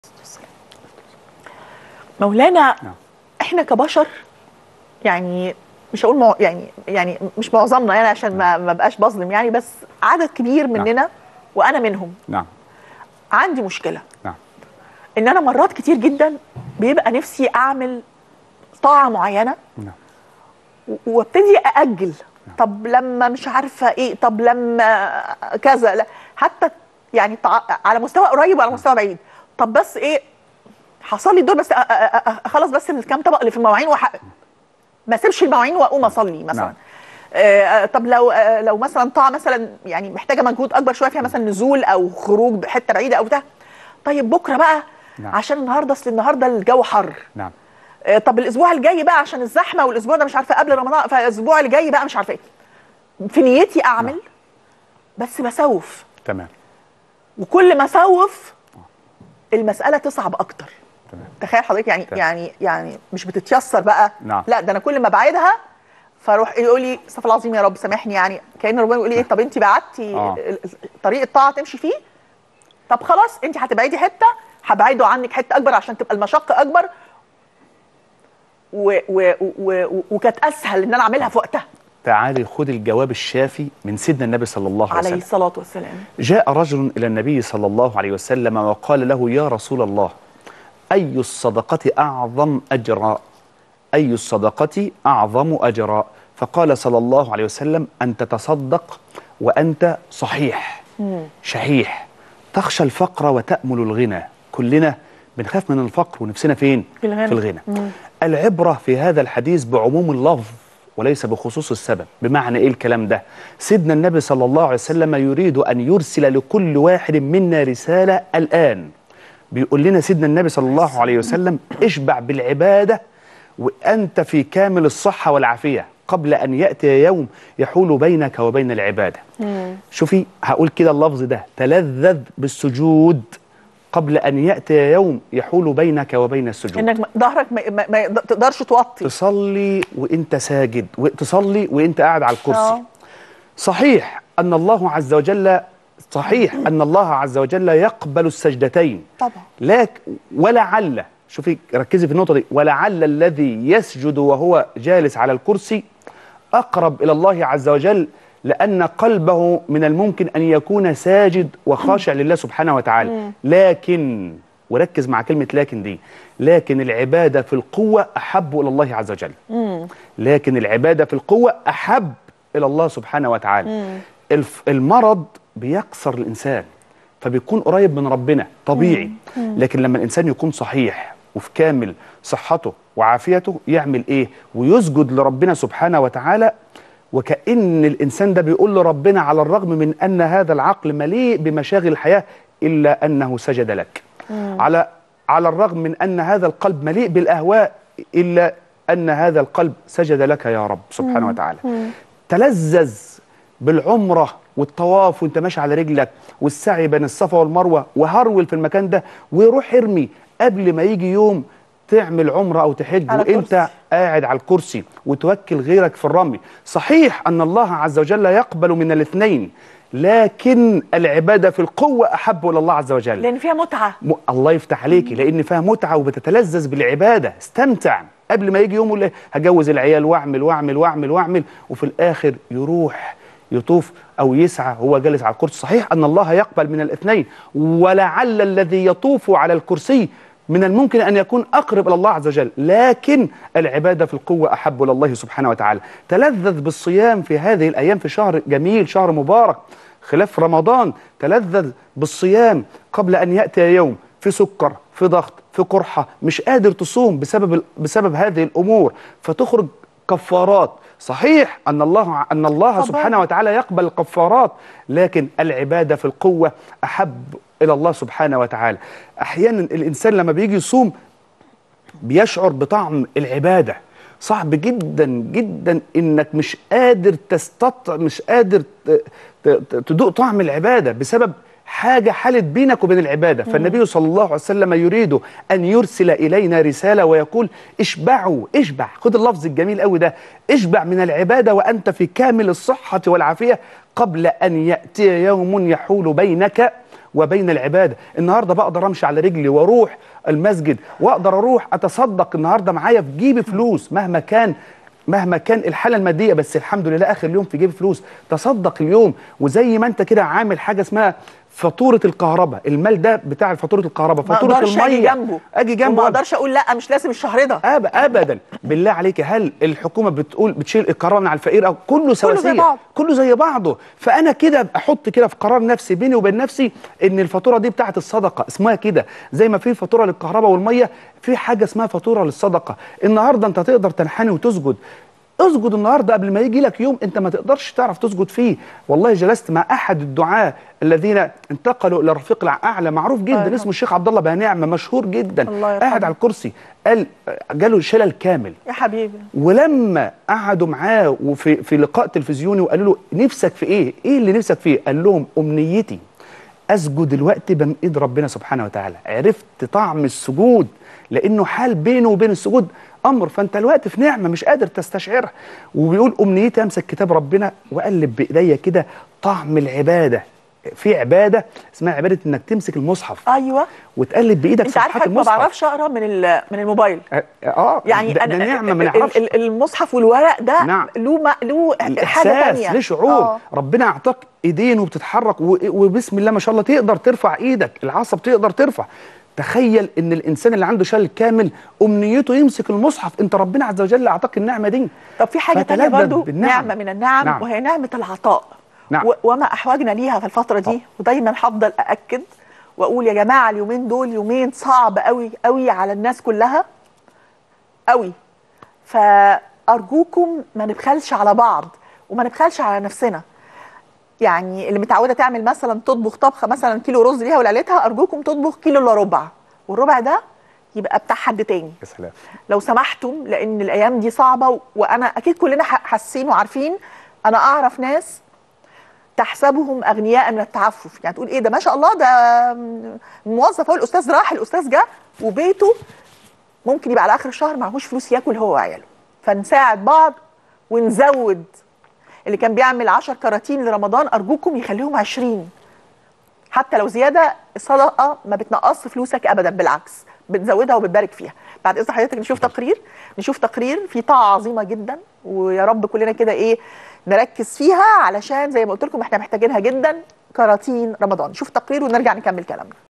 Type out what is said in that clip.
مولانا نعم. احنا كبشر يعني مش هقول مع يعني يعني مش معظمنا يعني عشان ما ما بقاش بظلم يعني بس عدد كبير مننا وانا منهم نعم عندي مشكله نعم ان انا مرات كتير جدا بيبقى نفسي اعمل طاعه معينه نعم و- وابتدي ااجل طب لما مش عارفه ايه طب لما كذا لا حتى يعني تع- على مستوى قريب وعلى مستوى بعيد طب بس ايه حصل لي دول بس أ- أ- أ- اخلص بس الكام طبق اللي في المواعين وح... ما اسيبش المواعين واقوم اصلي مثلا نعم. آه، طب لو آه، لو مثلا طاعه مثلا يعني محتاجه مجهود اكبر شويه فيها مثلا نزول او خروج حته بعيده او بتاع طيب بكره بقى نعم. عشان النهارده اصل النهارده الجو حر نعم آه، طب الاسبوع الجاي بقى عشان الزحمه والاسبوع ده مش عارفه قبل رمضان فالاسبوع اللي جاي بقى مش عارفه ايه في نيتي اعمل بس بسوف تمام وكل ما اسوف المساله تصعب اكتر تمام تخيل حضرتك يعني تمام. يعني يعني مش بتتيسر بقى نعم. لا ده انا كل ما بعيدها فاروح يقول لي استغفر الله العظيم يا رب سامحني يعني كان ربنا يقول لي ايه طب انت بعدتي آه. ال- ال- طريق الطاعه تمشي فيه طب خلاص انت هتبعدي حته هبعده عنك حته اكبر عشان تبقى المشقه اكبر و و و و وكانت اسهل ان انا اعملها في وقتها تعالي خد الجواب الشافي من سيدنا النبي صلى الله عليه عليه وسلم الصلاه والسلام جاء رجل إلى النبي صلى الله عليه وسلم وقال له يا رسول الله أي الصدقة أعظم أجرا أي الصدقة أعظم أجرا فقال صلى الله عليه وسلم أن تتصدق وأنت صحيح شحيح تخشى الفقر وتأمل الغنى كلنا بنخاف من الفقر ونفسنا فين؟ في الغنى. في الغنى العبرة في هذا الحديث بعموم اللفظ وليس بخصوص السبب بمعنى ايه الكلام ده سيدنا النبي صلى الله عليه وسلم يريد ان يرسل لكل واحد منا رسالة الآن بيقول لنا سيدنا النبي صلى الله عليه وسلم اشبع بالعبادة وأنت في كامل الصحة والعافية قبل أن يأتي يوم يحول بينك وبين العبادة شوفي هقول كده اللفظ ده تلذذ بالسجود قبل أن يأتي يوم يحول بينك وبين السجود انك ما- ظهرك ما, ما, ما يقدر- تقدرش توطي تصلي وانت ساجد وتصلي وانت قاعد على الكرسي آه. صحيح ان الله عز وجل صحيح ان الله عز وجل يقبل السجدتين طبعا لك ولعل شوفي ركزي في النقطه دي ولعل الذي يسجد وهو جالس على الكرسي اقرب الى الله عز وجل لان قلبه من الممكن ان يكون ساجد وخاشع لله سبحانه وتعالى لكن وركز مع كلمه لكن دي لكن العباده في القوه احب الى الله عز وجل لكن العباده في القوه احب الى الله سبحانه وتعالى الف- المرض بيكسر الانسان فبيكون قريب من ربنا طبيعي لكن لما الانسان يكون صحيح وفي كامل صحته وعافيته يعمل ايه ويسجد لربنا سبحانه وتعالى وكأن الإنسان ده بيقول لربنا على الرغم من أن هذا العقل مليء بمشاغل الحياة إلا أنه سجد لك على على الرغم من أن هذا القلب مليء بالأهواء إلا أن هذا القلب سجد لك يا رب سبحانه وتعالى تلذذ بالعمرة والطواف وانت ماشي على رجلك والسعي بين الصفا والمروة وهرول في المكان ده وروح ارمي قبل ما يجي يوم تعمل عمرة أو تحج على وانت كرسي. قاعد على الكرسي وتوكل غيرك في الرمي صحيح أن الله عز وجل يقبل من الاثنين لكن العبادة في القوة أحب إلى الله عز وجل لان فيها متعه م... الله يفتح عليكي لان فيها متعه وبتتلذذ بالعباده استمتع قبل ما يجي يوم يقول إيه، هجوز العيال واعمل واعمل واعمل واعمل وفي الاخر يروح يطوف او يسعى هو جالس على الكرسي صحيح ان الله يقبل من الاثنين ولعل الذي يطوف على الكرسي من الممكن ان يكون اقرب الى الله عز وجل لكن العباده في القوه احب الى الله سبحانه وتعالى تلذذ بالصيام في هذه الايام في شهر جميل شهر مبارك خلاف رمضان تلذذ بالصيام قبل ان ياتي يوم في سكر في ضغط في قرحه مش قادر تصوم بسبب ال- بسبب هذه الامور فتخرج كفارات صحيح ان الله ان الله طبعاً. سبحانه وتعالى يقبل الكفارات لكن العباده في القوه احب الى الله سبحانه وتعالى احيانا الانسان لما بيجي يصوم بيشعر بطعم العبادة صعب جدا جدا انك مش قادر تستطع مش قادر ت- ت- ت- تدوق طعم العبادة بسبب حاجة حالت بينك وبين العبادة فالنبي صلى الله عليه وسلم يريد أن يرسل إلينا رسالة ويقول اشبعوا اشبع خد اللفظ الجميل قوي ده اشبع من العبادة وأنت في كامل الصحة والعافية قبل أن يأتي يوم يحول بينك وبين العباده النهارده بقدر امشي على رجلي واروح المسجد واقدر اروح اتصدق النهارده معايا في جيبي فلوس مهما كان مهما كان الحاله الماديه بس الحمد لله اخر اليوم في جيبي فلوس تصدق اليوم وزي ما انت كده عامل حاجه اسمها فاتوره الكهرباء المال ده بتاع فاتوره الكهرباء ما فاتوره اقدرش اجي الميه جنبه اجي وما جنبه اقدرش اقول لا مش لازم الشهر ده أب ابدا بالله عليك هل الحكومه بتقول بتشيل الكهرباء من على الفقير او كله سواسيه بعض. كله زي بعضه فانا كده احط كده في قرار نفسي بيني وبين نفسي ان الفاتوره دي بتاعه الصدقه اسمها كده زي ما في فاتوره للكهرباء والميه في حاجه اسمها فاتوره للصدقه النهارده انت تقدر تنحني وتسجد اسجد النهارده قبل ما يجي لك يوم انت ما تقدرش تعرف تسجد فيه والله جلست مع احد الدعاه الذين انتقلوا الى الرفيق الاعلى معروف الله جدا يرحمه. اسمه الشيخ عبد الله بهنعمه مشهور جدا الله يرحمه. قاعد على الكرسي قال جاله شلل كامل يا حبيبي ولما قعدوا معاه وفي في لقاء تلفزيوني وقالوا له نفسك في ايه؟ ايه اللي نفسك فيه؟ قال لهم امنيتي اسجد دلوقتي بين ايد ربنا سبحانه وتعالى، عرفت طعم السجود لانه حال بينه وبين السجود امر فانت الوقت في نعمه مش قادر تستشعرها وبيقول امنيتي امسك كتاب ربنا واقلب بايديا كده طعم العباده في عباده اسمها عباده انك تمسك المصحف ايوه وتقلب بايدك انت عارف صفحات حضرتك ما المصحف بعرفش اقرا من ال- من الموبايل اه آه، يعني ده, انا ده نعمه ما ال- نعرفش ال- المصحف والورق ده نعم. له ما- له حاجه الاحساس ثانيه ليه شعور آه. ربنا اعطاك ايدين وبتتحرك و- وبسم الله ما شاء الله تقدر ترفع ايدك العصب تقدر ترفع تخيل ان الانسان اللي عنده شلل كامل امنيته يمسك المصحف انت ربنا عز وجل اعطاك النعمه دي طب في حاجه تانية فتلذذ برضو بالنعم. نعمه من النعم نعم. وهي نعمه العطاء نعم. و- وما احوجنا ليها في الفتره دي آه. ودايما هفضل ااكد واقول يا جماعه اليومين دول يومين صعب قوي قوي على الناس كلها قوي فارجوكم ما نبخلش على بعض وما نبخلش على نفسنا يعني اللي متعوده تعمل مثلا تطبخ طبخه مثلا كيلو رز ليها ولعيلتها ارجوكم تطبخ كيلو الا ربع والربع ده يبقى بتاع حد تاني يا سلام لو سمحتم لان الايام دي صعبه و- وانا اكيد كلنا ح- حاسين وعارفين انا اعرف ناس تحسبهم اغنياء من التعفف يعني تقول ايه ده ما شاء الله ده م- موظف هو الاستاذ راح الاستاذ جه وبيته ممكن يبقى على اخر الشهر معهوش فلوس ياكل هو وعياله فنساعد بعض ونزود اللي كان بيعمل 10 كراتين لرمضان ارجوكم يخليهم 20 حتى لو زياده الصدقه ما بتنقص فلوسك ابدا بالعكس بتزودها وبتبارك فيها بعد اذن حضرتك نشوف تقرير نشوف تقرير في طاعه عظيمه جدا ويا رب كلنا كده ايه نركز فيها علشان زي ما قلت لكم احنا محتاجينها جدا كراتين رمضان نشوف تقرير ونرجع نكمل كلامنا